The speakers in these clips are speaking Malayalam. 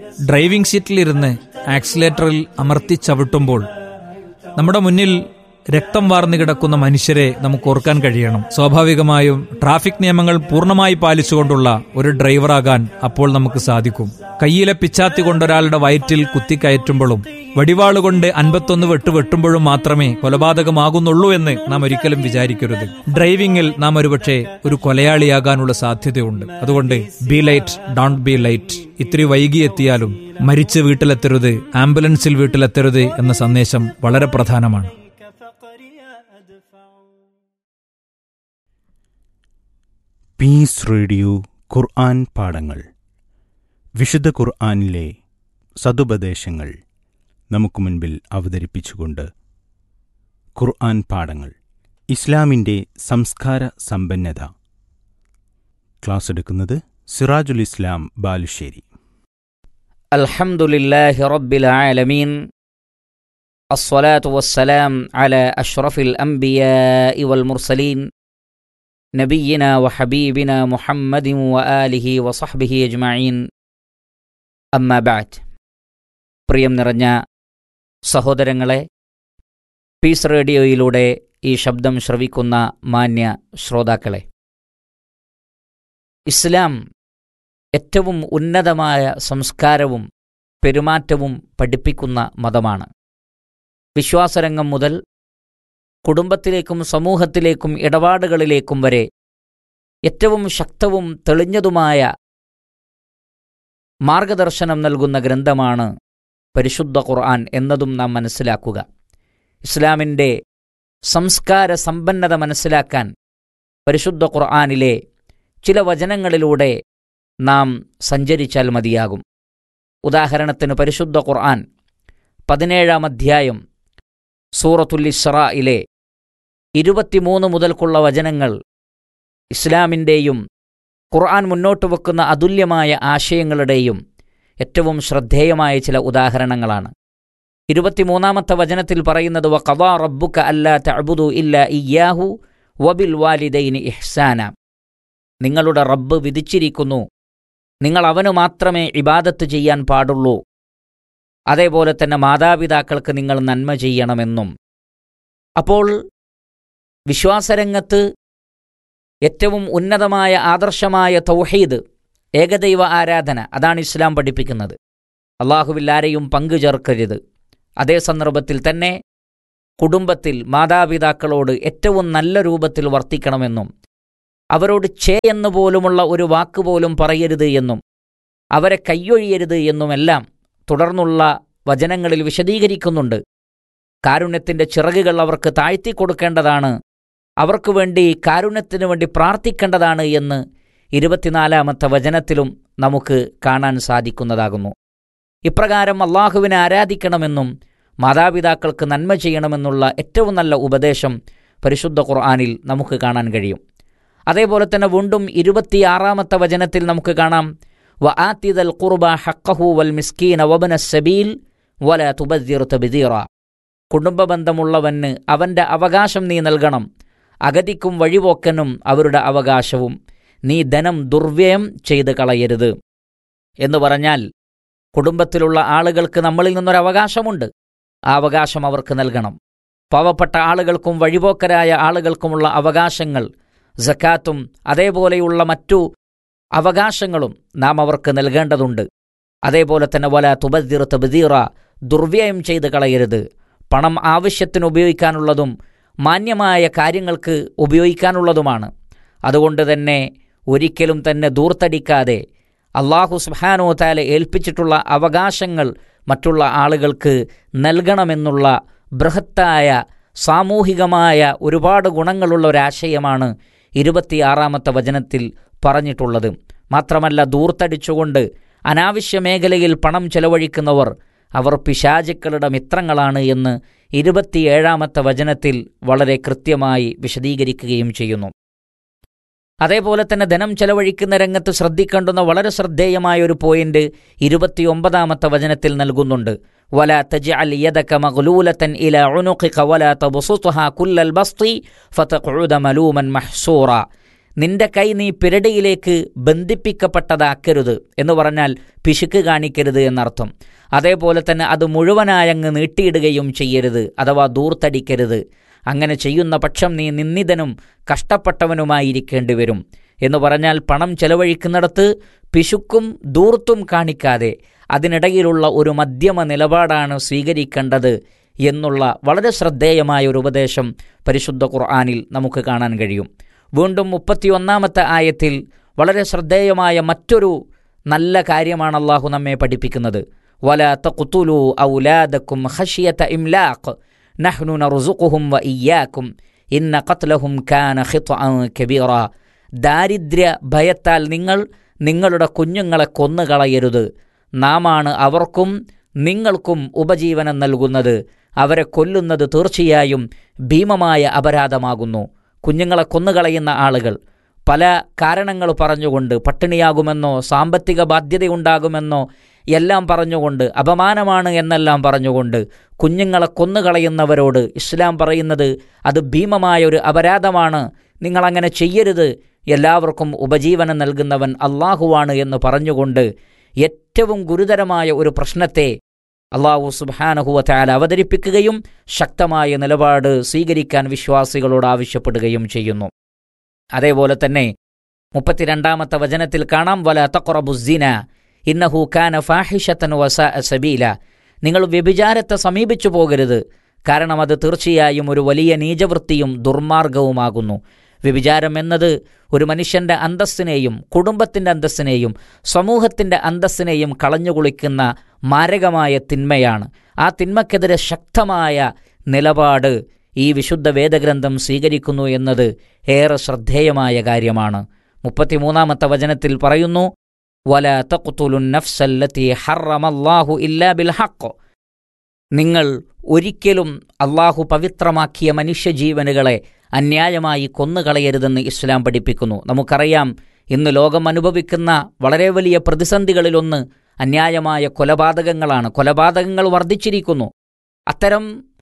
ഡ്രൈവിംഗ് സീറ്റിലിരുന്ന് ആക്സിലേറ്ററിൽ അമർത്തി ചവിട്ടുമ്പോൾ നമ്മുടെ മുന്നിൽ രക്തം വാർന്നു കിടക്കുന്ന മനുഷ്യരെ നമുക്ക് ഓർക്കാൻ കഴിയണം സ്വാഭാവികമായും ട്രാഫിക് നിയമങ്ങൾ പൂർണ്ണമായി പാലിച്ചുകൊണ്ടുള്ള ഒരു ഡ്രൈവറാകാൻ അപ്പോൾ നമുക്ക് സാധിക്കും കയ്യിലെ പിച്ചാത്തി കൊണ്ടൊരാളുടെ വയറ്റിൽ കുത്തിക്കയറ്റുമ്പോഴും വടിവാളുകൊണ്ട് അൻപത്തൊന്ന് വെട്ട് വെട്ടുമ്പോഴും മാത്രമേ കൊലപാതകമാകുന്നുള്ളൂ എന്ന് നാം ഒരിക്കലും വിചാരിക്കരുത് ഡ്രൈവിംഗിൽ നാം ഒരുപക്ഷെ ഒരു കൊലയാളിയാകാനുള്ള സാധ്യതയുണ്ട് അതുകൊണ്ട് be late don't be late ഇത്തിരി വൈകിയെത്തിയാലും മരിച്ച് വീട്ടിലെത്തരുത് ആംബുലൻസിൽ വീട്ടിലെത്തരുത് എന്ന സന്ദേശം വളരെ പ്രധാനമാണ് പീസ് റേഡിയോ ഖുർആൻ പാഠങ്ങൾ വിശുദ്ധ ഖുർആനിലെ സതുപദേശങ്ങൾ നമുക്ക് മുൻപിൽ അവതരിപ്പിച്ചുകൊണ്ട് ഖുർആൻ പാഠങ്ങൾ ഇസ്ലാമിൻ്റെ സംസ്കാര സമ്പന്നത ക്ലാസ് എടുക്കുന്നത് സിറാജുൽ ഇസ്ലാം ബാലുശ്ശേരി الحمد لله رب العالمين الصلاة والسلام على أشرف الأنبياء والمرسلين نبينا وحبيبنا محمد وآله وصحبه أجمعين أما بعد പ്രിയം നിറഞ്ഞ സഹോദരങ്ങളെ പീസ് റേഡിയോയിലൂടെ ഈ ശബ്ദം ശ്രവിക്കുന്ന മാന്യ ശ്രോതാക്കളെ ഇസ്ലാം ഏറ്റവും ഉന്നതമായ സംസ്കാരവും പെരുമാറ്റവും പഠിപ്പിക്കുന്ന മതമാണ് വിശ്വാസരംഗം മുതൽ കുടുംബത്തിലേക്കും സമൂഹത്തിലേക്കും ഇടപാടുകളിലേക്കും വരെ ഏറ്റവും ശക്തവും തെളിഞ്ഞതുമായ മാർഗദർശനം നൽകുന്ന ഗ്രന്ഥമാണ് പരിശുദ്ധ ഖുർആൻ എന്നതും നാം മനസ്സിലാക്കുക ഇസ്ലാമിൻ്റെ സംസ്കാര സമ്പന്നത മനസ്സിലാക്കാൻ പരിശുദ്ധ ഖുർആനിലെ ചില വചനങ്ങളിലൂടെ നാം സഞ്ചരിച്ചാൽ മതിയാകും ഉദാഹരണത്തിന് പരിശുദ്ധ ഖുർആൻ പതിനേഴാം അധ്യായം സൂറത്തുൽ ഇസ്രായിലെ ഇരുപത്തിമൂന്ന് മുതൽക്കുള്ള വചനങ്ങൾ ഇസ്ലാമിൻ്റെയും ഖുർആൻ മുന്നോട്ട് വെക്കുന്ന അതുല്യമായ ആശയങ്ങളുടെയും ഏറ്റവും ശ്രദ്ധേയമായ ചില ഉദാഹരണങ്ങളാണ് ഇരുപത്തിമൂന്നാമത്തെ വചനത്തിൽ പറയുന്നത് വ കവാ റബ്ബുക അല്ലാ തഅബുദു ഇല്ല ഇയ്യാഹു വബിൽ വാലിദൈനി ഇഹ്സാന നിങ്ങളുടെ റബ്ബ് വിധിച്ചിരിക്കുന്നു നിങ്ങൾ അവനു മാത്രമേ ഇബാദത്ത് ചെയ്യാൻ പാടുള്ളൂ അതേപോലെ തന്നെ മാതാപിതാക്കൾക്ക് നിങ്ങൾ നന്മ ചെയ്യണമെന്നും അപ്പോൾ വിശ്വാസരംഗത്ത് ഏറ്റവും ഉന്നതമായ ആദർശമായ തൗഹീദ് ഏകദൈവ ആരാധന അതാണ് ഇസ്ലാം പഠിപ്പിക്കുന്നത് അള്ളാഹുവിൽ ആരെയും പങ്കു ചേർക്കരുത് അതേ സന്ദർഭത്തിൽ തന്നെ കുടുംബത്തിൽ മാതാപിതാക്കളോട് ഏറ്റവും നല്ല രൂപത്തിൽ വർത്തിക്കണമെന്നും അവരോട് ചേ എന്ന് പോലുമുള്ള ഒരു വാക്ക് പോലും പറയരുത് എന്നും അവരെ കൈയൊഴിയരുത് എന്നുമെല്ലാം തുടർന്നുള്ള വചനങ്ങളിൽ വിശദീകരിക്കുന്നുണ്ട് കാരുണ്യത്തിൻ്റെ ചിറകുകൾ അവർക്ക് താഴ്ത്തി കൊടുക്കേണ്ടതാണ് അവർക്ക് വേണ്ടി കാരുണ്യത്തിനു വേണ്ടി പ്രാർത്ഥിക്കേണ്ടതാണ് എന്ന് ഇരുപത്തിനാലാമത്തെ വചനത്തിലും നമുക്ക് കാണാൻ സാധിക്കുന്നതാകുന്നു ഇപ്രകാരം അള്ളാഹുവിനെ ആരാധിക്കണമെന്നും മാതാപിതാക്കൾക്ക് നന്മ ചെയ്യണമെന്നുള്ള ഏറ്റവും നല്ല ഉപദേശം പരിശുദ്ധ ഖുർആാനിൽ നമുക്ക് കാണാൻ കഴിയും അതേപോലെ തന്നെ വീണ്ടും ഇരുപത്തിയാറാമത്തെ വചനത്തിൽ നമുക്ക് കാണാം വ ആത്തിദൽ ഖുർബ ഹക്കഹു വൽ മിസ്കീന വബന സബീൽ വല തുബദ്ദിർ തബിദീറ കുടുംബ ബന്ധമുള്ളവന് അവൻ്റെ അവകാശം നീ നൽകണം അഗതിക്കും വഴിപോക്കനും അവരുടെ അവകാശവും നീ ധനം ദുർവ്യയം ചെയ്ത് കളയരുത് എന്ന് പറഞ്ഞാൽ കുടുംബത്തിലുള്ള ആളുകൾക്ക് നമ്മളിൽ നിന്നൊരു അവകാശമുണ്ട് ആ അവകാശം അവർക്ക് നൽകണം പാവപ്പെട്ട ആളുകൾക്കും വഴിപോക്കരായ ആളുകൾക്കുമുള്ള അവകാശങ്ങൾ ജക്കാത്തും അതേപോലെയുള്ള മറ്റു അവകാശങ്ങളും നാം അവർക്ക് നൽകേണ്ടതുണ്ട് അതേപോലെ തന്നെ വല തുബദ്ദിർ തബദീറ ദുർവ്യയം ചെയ്ത് കളയരുത് പണം ആവശ്യത്തിന് ഉപയോഗിക്കാനുള്ളതും മാന്യമായ കാര്യങ്ങൾക്ക് ഉപയോഗിക്കാനുള്ളതുമാണ് അതുകൊണ്ട് തന്നെ ഒരിക്കലും തന്നെ ദൂർത്തടിക്കാതെ അള്ളാഹു സുബാനോ താല ഏൽപ്പിച്ചിട്ടുള്ള അവകാശങ്ങൾ മറ്റുള്ള ആളുകൾക്ക് നൽകണമെന്നുള്ള ബൃഹത്തായ സാമൂഹികമായ ഒരുപാട് ഗുണങ്ങളുള്ള ഒരാശയമാണ് ഇരുപത്തിയാറാമത്തെ വചനത്തിൽ പറഞ്ഞിട്ടുള്ളത് മാത്രമല്ല ദൂർത്തടിച്ചുകൊണ്ട് അനാവശ്യ മേഖലയിൽ പണം ചെലവഴിക്കുന്നവർ അവർ പിശാചുക്കളുടെ മിത്രങ്ങളാണ് എന്ന് ഇരുപത്തിയേഴാമത്തെ വചനത്തിൽ വളരെ കൃത്യമായി വിശദീകരിക്കുകയും ചെയ്യുന്നു അതേപോലെ തന്നെ ധനം ചെലവഴിക്കുന്ന രംഗത്ത് ശ്രദ്ധിക്കേണ്ടുന്ന വളരെ ശ്രദ്ധേയമായ ഒരു പോയിന്റ് ഇരുപത്തിയൊമ്പതാമത്തെ വചനത്തിൽ നൽകുന്നുണ്ട് വല തജ്അൽ യദക മഗ്ലൂലതൻ ഇല ഉനുഖിക വല തബ്സുത്ഹാ കുല്ലൽ ബസ്തി ഫതഖഉദ മലൂമൻ മഹ്സൂറ നിന്റെ കൈ നീ പിരടിയിലേക്ക് ബന്ധിപ്പിക്കപ്പെട്ടതാക്കരുത് എന്ന് പറഞ്ഞാൽ പിശുക്ക് കാണിക്കരുത് എന്നർത്ഥം അതേപോലെ തന്നെ അത് മുഴുവനായങ്ങ് നീട്ടിയിടുകയും ചെയ്യരുത് അഥവാ ദൂർത്തടിക്കരുത് അങ്ങനെ ചെയ്യുന്ന പക്ഷം നീ നിന്ദിതനും കഷ്ടപ്പെട്ടവനുമായിരിക്കേണ്ടി വരും എന്ന് പറഞ്ഞാൽ പണം ചെലവഴിക്കുന്നിടത്ത് പിശുക്കും ദൂർത്തും കാണിക്കാതെ അതിനിടയിലുള്ള ഒരു മധ്യമ നിലപാടാണ് സ്വീകരിക്കേണ്ടത് എന്നുള്ള വളരെ ശ്രദ്ധേയമായ ഒരു ഉപദേശം പരിശുദ്ധ ഖുർആാനിൽ നമുക്ക് കാണാൻ കഴിയും വീണ്ടും മുപ്പത്തിയൊന്നാമത്തെ ആയത്തിൽ വളരെ ശ്രദ്ധേയമായ മറ്റൊരു നല്ല കാര്യമാണ് അള്ളാഹു നമ്മെ പഠിപ്പിക്കുന്നത് വല തഖുതുലു ഔലാദക്കും ഖശിയത ഇംലാഖ് നഹ്നു നർസുഖുഹും വ ഇയ്യാക്കും ഇന്ന ഖത്ലഹും കാന ഖിത്അൻ കബീറ ദാരിദ്ര്യ ഭയത്താൽ നിങ്ങൾ നിങ്ങളുടെ കുഞ്ഞുങ്ങളെ കൊന്നുകളയരുത് നാമാണ് അവർക്കും നിങ്ങൾക്കും ഉപജീവനം നൽകുന്നത് അവരെ കൊല്ലുന്നത് തീർച്ചയായും ഭീമമായ അപരാധമാകുന്നു കുഞ്ഞുങ്ങളെ കൊന്നുകളയുന്ന ആളുകൾ പല കാരണങ്ങൾ പറഞ്ഞുകൊണ്ട് പട്ടിണിയാകുമെന്നോ സാമ്പത്തിക ബാധ്യതയുണ്ടാകുമെന്നോ എല്ലാം പറഞ്ഞുകൊണ്ട് അപമാനമാണ് എന്നെല്ലാം പറഞ്ഞുകൊണ്ട് കുഞ്ഞുങ്ങളെ കൊന്നുകളയുന്നവരോട് ഇസ്ലാം പറയുന്നത് അത് ഭീമമായ ഒരു അപരാധമാണ് നിങ്ങളങ്ങനെ ചെയ്യരുത് എല്ലാവർക്കും ഉപജീവനം നൽകുന്നവൻ അള്ളാഹുവാണ് എന്ന് പറഞ്ഞുകൊണ്ട് ഏറ്റവും ഗുരുതരമായ ഒരു പ്രശ്നത്തെ അള്ളാഹു സുബാനഹുവ താല അവതരിപ്പിക്കുകയും ശക്തമായ നിലപാട് സ്വീകരിക്കാൻ വിശ്വാസികളോട് ആവശ്യപ്പെടുകയും ചെയ്യുന്നു അതേപോലെ തന്നെ മുപ്പത്തിരണ്ടാമത്തെ വചനത്തിൽ കാണാം വല തഖറബുസിന ഇന്നഹു കാന ഫാഹിഷത്തൻ വസ സബീല നിങ്ങൾ വ്യഭിചാരത്തെ സമീപിച്ചു പോകരുത് കാരണം അത് തീർച്ചയായും ഒരു വലിയ നീചവൃത്തിയും ദുർമാർഗവുമാകുന്നു വ്യഭിചാരം എന്നത് ഒരു മനുഷ്യന്റെ അന്തസ്സിനെയും കുടുംബത്തിന്റെ അന്തസ്സിനെയും സമൂഹത്തിന്റെ അന്തസ്സിനെയും കളഞ്ഞുകുളിക്കുന്ന മാരകമായ തിന്മയാണ് ആ തിന്മക്കെതിരെ ശക്തമായ നിലപാട് ഈ വിശുദ്ധ വേദഗ്രന്ഥം സ്വീകരിക്കുന്നു എന്നത് ഏറെ ശ്രദ്ധേയമായ കാര്യമാണ് മുപ്പത്തിമൂന്നാമത്തെ വചനത്തിൽ പറയുന്നു വല തഖ്തുലുൻ നഫ്സല്ലത്തി ഹറമല്ലാഹു ഇല്ലാ ബിൽ ഹഖ് നിങ്ങൾ ഒരിക്കലും അള്ളാഹു പവിത്രമാക്കിയ മനുഷ്യജീവനുകളെ അന്യായമായി കൊന്നുകളയരുതെന്ന് ഇസ്ലാം പഠിപ്പിക്കുന്നു നമുക്കറിയാം ഇന്ന് ലോകം അനുഭവിക്കുന്ന വളരെ വലിയ പ്രതിസന്ധികളിലൊന്ന് അന്യായമായ കൊലപാതകങ്ങളാണ് കൊലപാതകങ്ങൾ വർദ്ധിച്ചിരിക്കുന്നു അത്തരം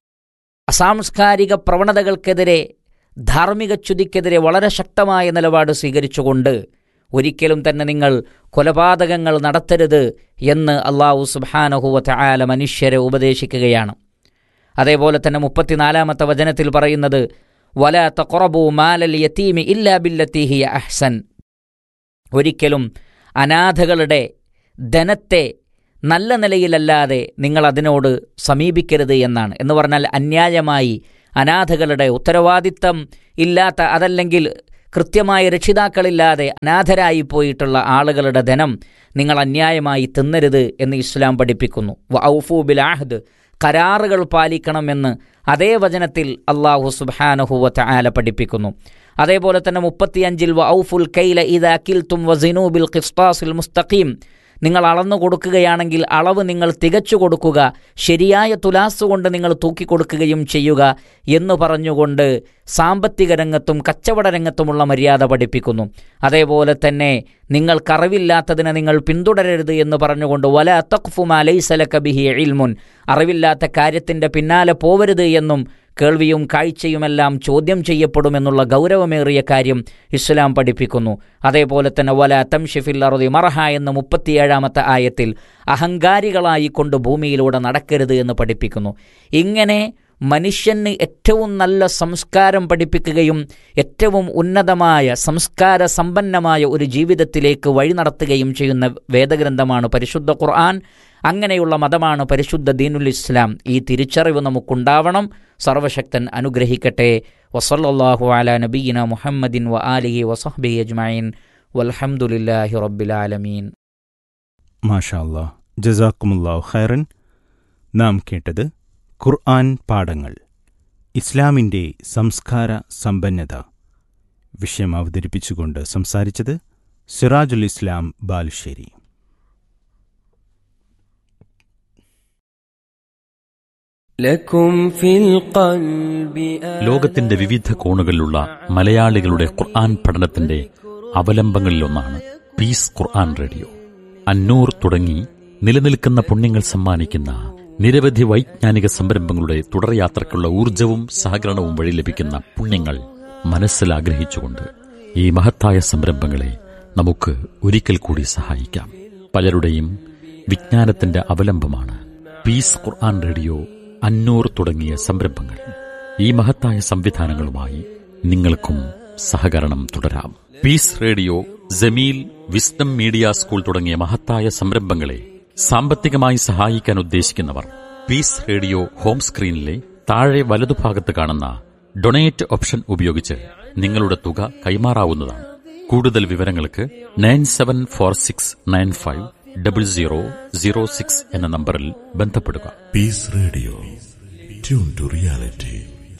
അസാംസ്കാരിക പ്രവണതകൾക്കെതിരെ ധാർമ്മിക ച്യുതിക്കെതിരെ വളരെ ശക്തമായ നിലപാട് സ്വീകരിച്ചുകൊണ്ട് ഒരിക്കലും തന്നെ നിങ്ങൾ കൊലപാതകങ്ങൾ നടത്തരുത് എന്ന് അള്ളാഹു സുബാനഹുവ ആല മനുഷ്യരെ ഉപദേശിക്കുകയാണ് അതേപോലെ തന്നെ മുപ്പത്തിനാലാമത്തെ വചനത്തിൽ പറയുന്നത് വല തഖറബു മാലൽ യതീമി ഇല്ലാ ബില്ലത്തിഹിയ അഹ്സൻ ഒരിക്കലും അനാഥകളുടെ ധനത്തെ നല്ല നിലയിലല്ലാതെ നിങ്ങൾ അതിനോട് സമീപിക്കരുത് എന്നാണ് എന്ന് പറഞ്ഞാൽ അന്യായമായി അനാഥകളുടെ ഉത്തരവാദിത്തം ഇല്ലാത്ത അതല്ലെങ്കിൽ കൃത്യമായ രക്ഷിതാക്കളില്ലാതെ അനാഥരായി പോയിട്ടുള്ള ആളുകളുടെ ധനം നിങ്ങൾ അന്യായമായി തിന്നരുത് എന്ന് ഇസ്ലാം പഠിപ്പിക്കുന്നു ഔഫു ബിൽ ആഹ്ദ് കരാറുകൾ പാലിക്കണമെന്ന് അതേ വചനത്തിൽ അള്ളാഹു സുബാനഹുവ ആല പഠിപ്പിക്കുന്നു അതേപോലെ തന്നെ മുപ്പത്തിയഞ്ചിൽ വ ഔഫുൽ കൈല ഇദ കിൽത്തും വസിനൂബിൽ ഖിസ്താസിൽ മുസ്തഖീം നിങ്ങൾ അളന്നു കൊടുക്കുകയാണെങ്കിൽ അളവ് നിങ്ങൾ തികച്ചു കൊടുക്കുക ശരിയായ തുലാസ് കൊണ്ട് നിങ്ങൾ തൂക്കിക്കൊടുക്കുകയും ചെയ്യുക എന്ന് പറഞ്ഞുകൊണ്ട് സാമ്പത്തിക രംഗത്തും കച്ചവട രംഗത്തുമുള്ള മര്യാദ പഠിപ്പിക്കുന്നു അതേപോലെ തന്നെ നിങ്ങൾക്കറിവില്ലാത്തതിനെ നിങ്ങൾ പിന്തുടരരുത് എന്ന് പറഞ്ഞുകൊണ്ട് വല അത്തഖ്ഫുമാ ലൈസലക ബിഹി ഇൽമുൻ അറിവില്ലാത്ത കാര്യത്തിൻ്റെ പിന്നാലെ പോവരുത് എന്നും കേൾവിയും കാഴ്ചയുമെല്ലാം ചോദ്യം ചെയ്യപ്പെടുമെന്നുള്ള ഗൗരവമേറിയ കാര്യം ഇസ്ലാം പഠിപ്പിക്കുന്നു അതേപോലെ തന്നെ വല തംഷിഫിൽ അറുതി മറഹ എന്ന മുപ്പത്തിയേഴാമത്തെ ആയത്തിൽ അഹങ്കാരികളായി കൊണ്ട് ഭൂമിയിലൂടെ നടക്കരുത് എന്ന് പഠിപ്പിക്കുന്നു ഇങ്ങനെ മനുഷ്യന് ഏറ്റവും നല്ല സംസ്കാരം പഠിപ്പിക്കുകയും ഏറ്റവും ഉന്നതമായ സംസ്കാര സമ്പന്നമായ ഒരു ജീവിതത്തിലേക്ക് വഴി നടത്തുകയും ചെയ്യുന്ന വേദഗ്രന്ഥമാണ് പരിശുദ്ധ ഖുർആൻ അങ്ങനെയുള്ള മതമാണ് പരിശുദ്ധ ദീനുൽ ഇസ്ലാം ഈ തിരിച്ചറിവ് നമുക്കുണ്ടാവണം സർവശക്തൻ അനുഗ്രഹിക്കട്ടെ വസല്ലാഹു അല നബീന മുഹമ്മദിൻ വ ആലിഹി വസഹബി അജ്മൈൻ വൽഹമുല്ലാഹി റബ്ബിലാലമീൻ മാഷാ അല്ലാ ജസാക്കുമുല്ലാഹു ഖൈറൻ നാം കേട്ടത് ഖുർആൻ പാഠങ്ങൾ ഇസ്ലാമിൻ്റെ സംസ്കാര സമ്പന്നത വിഷയം അവതരിപ്പിച്ചുകൊണ്ട് സംസാരിച്ചത് സിറാജുൽ ഇസ്ലാം ബാലുശ്ശേരി لكم في القلب ലോകത്തിന്റെ വിവിധ കോണുകളിലുള്ള മലയാളികളുടെ ഖുർആൻ പഠനത്തിന്റെ അവലംബങ്ങളിലൊന്നാണ് പീസ് ഖുർആൻ റേഡിയോ അന്നൂർ തുടങ്ങി നിലനിൽക്കുന്ന പുണ്യങ്ങൾ സമ്മാനിക്കുന്ന നിരവധി വൈജ്ഞാനിക സംരംഭങ്ങളുടെ തുടർയാത്രയ്ക്കുള്ള ഊർജവും സഹകരണവും വഴി ലഭിക്കുന്ന പുണ്യങ്ങൾ മനസ്സിൽ ആഗ്രഹിച്ചുകൊണ്ട് ഈ മഹത്തായ സംരംഭങ്ങളെ നമുക്ക് ഒരിക്കൽ കൂടി സഹായിക്കാം പലരുടെയും വിജ്ഞാനത്തിന്റെ അവലംബമാണ് പീസ് ഖുർആൻ റേഡിയോ അന്നൂർ തുടങ്ങിയ സംരംഭങ്ങൾ ഈ മഹത്തായ സംവിധാനങ്ങളുമായി നിങ്ങൾക്കും സഹകരണം തുടരാം peace radio Jameel wisdom media school തുടങ്ങിയ മഹത്തായ സംരംഭങ്ങളെ സാമ്പത്തികമായി സഹായിക്കാൻ ഉദ്ദേശിക്കുന്നവർ പീസ് റേഡിയോ ഹോം സ്ക്രീനിലെ താഴെ വലതുഭാഗത്ത് കാണുന്ന ഡൊണേറ്റ് ഓപ്ഷൻ ഉപയോഗിച്ച് നിങ്ങളുടെ തുക കൈമാറാവുന്നതാണ് കൂടുതൽ വിവരങ്ങൾക്ക് nine seven four six nine five double zero zero six എന്ന നമ്പറിൽ ബന്ധപ്പെടുക Peace Radio. Tune to reality.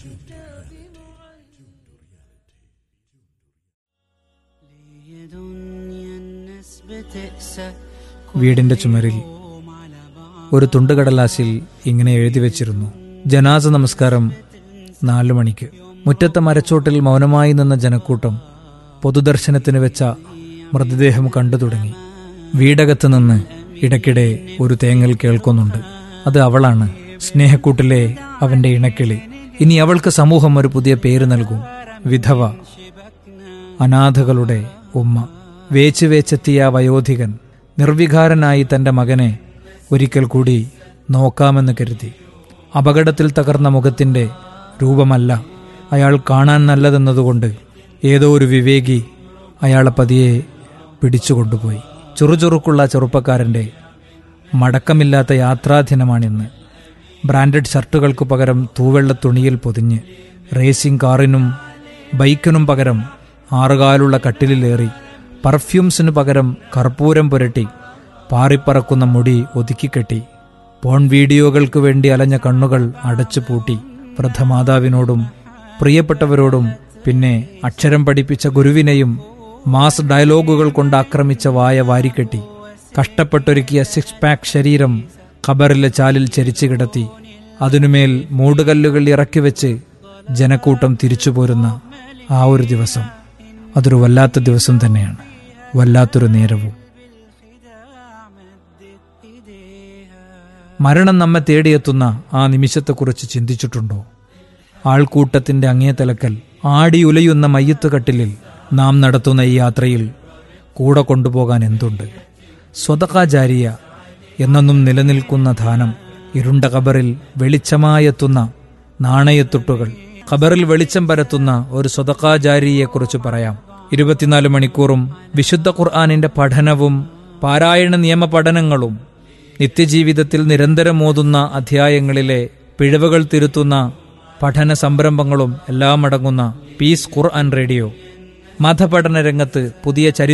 വീടിന്റെ ചുമരിൽ ഒരു തുണ്ടുകടലാസിൽ ഇങ്ങനെ എഴുതി വെച്ചിരുന്നു ജനാസ നമസ്കാരം നാലു മണിക്ക് മുറ്റത്തെ മരച്ചോട്ടിൽ മൗനമായി നിന്ന ജനക്കൂട്ടം പൊതുദർശനത്തിന് വെച്ച മൃതദേഹം കണ്ടു തുടങ്ങി വീടകത്ത് നിന്ന് ഇടയ്ക്കിടെ ഒരു തേങ്ങൽ കേൾക്കുന്നുണ്ട് അത് അവളാണ് സ്നേഹക്കൂട്ടിലെ അവന്റെ ഇണക്കിളി ഇനി അവൾക്ക് സമൂഹം ഒരു പുതിയ പേര് നൽകും വിധവ അനാഥകളുടെ ഉമ്മ വേച്ച് വേച്ചെത്തിയ ആ വയോധികൻ നിർവികാരനായി തന്റെ മകനെ ഒരിക്കൽ കൂടി നോക്കാമെന്ന് കരുതി അപകടത്തിൽ തകർന്ന മുഖത്തിന്റെ രൂപമല്ല അയാൾ കാണാൻ നല്ലതെന്നതുകൊണ്ട് ഏതോ ഒരു വിവേകി അയാളെ പതിയെ പിടിച്ചുകൊണ്ടുപോയി ചുറുചുറുക്കുള്ള ചെറുപ്പക്കാരന്റെ മടക്കമില്ലാത്ത യാത്രാദിനമാണിന്ന് ബ്രാൻഡഡ് ഷർട്ടുകൾക്ക് പകരം തൂവെള്ള തുണിയിൽ പൊതിഞ്ഞ് റേസിംഗ് കാറിനും ബൈക്കിനും പകരം ആറുകാലുള്ള കട്ടിലിലേറി പർഫ്യൂംസിനു പകരം കർപ്പൂരം പുരട്ടി പാറിപ്പറക്കുന്ന മുടി ഒതുക്കിക്കെട്ടി പോൺ വീഡിയോകൾക്ക് വേണ്ടി അലഞ്ഞ കണ്ണുകൾ അടച്ചു പൂട്ടി വൃദ്ധമാതാവിനോടും പ്രിയപ്പെട്ടവരോടും പിന്നെ അക്ഷരം പഠിപ്പിച്ച ഗുരുവിനെയും മാസ് ഡയലോഗുകൾ കൊണ്ട് ആക്രമിച്ച വായ വാരിക്കെട്ടി കഷ്ടപ്പെട്ടൊരുക്കിയ സിക്സ് പാക്ക് ശരീരം ഖബറിലെ ചാലിൽ ചരിച്ചു കിടത്തി അതിനുമേൽ മൂടുകല്ലുകൾ ഇറക്കി വെച്ച് ജനക്കൂട്ടം തിരിച്ചു പോരുന്ന ആ ഒരു ദിവസം അതൊരു വല്ലാത്ത ദിവസം തന്നെയാണ് വല്ലാത്തൊരു നേരവും മരണം നമ്മെ തേടിയെത്തുന്ന ആ നിമിഷത്തെക്കുറിച്ച് ചിന്തിച്ചിട്ടുണ്ടോ ആൾക്കൂട്ടത്തിന്റെ അങ്ങേ തലക്കൽ ആടി ഉലയുന്ന മയ്യത്തുകട്ടിലിൽ നാം നടത്തുന്ന ഈ യാത്രയിൽ കൂടെ കൊണ്ടുപോകാൻ എന്തുണ്ട് സ്വതകാചാരിയ എന്നെന്നും നിലനിൽക്കുന്ന ധാനം ഇരുണ്ട കബറിൽ വെളിച്ചമായെത്തുന്ന നാണയത്തുട്ടുകൾ ഖബറിൽ വെളിച്ചം പരത്തുന്ന ഒരു സ്വതകാചാരിയെക്കുറിച്ച് പറയാം ഇരുപത്തിനാല് മണിക്കൂറും വിശുദ്ധ ഖുർആാനിന്റെ പഠനവും പാരായണ നിയമ പഠനങ്ങളും നിത്യജീവിതത്തിൽ നിരന്തരം ഓതുന്ന അധ്യായങ്ങളിലെ പിഴവുകൾ തിരുത്തുന്ന പഠന സംരംഭങ്ങളും എല്ലാം അടങ്ങുന്ന പീസ് ഖുർആൻ റേഡിയോ മതപഠന രംഗത്ത് പുതിയ ചരിത്ര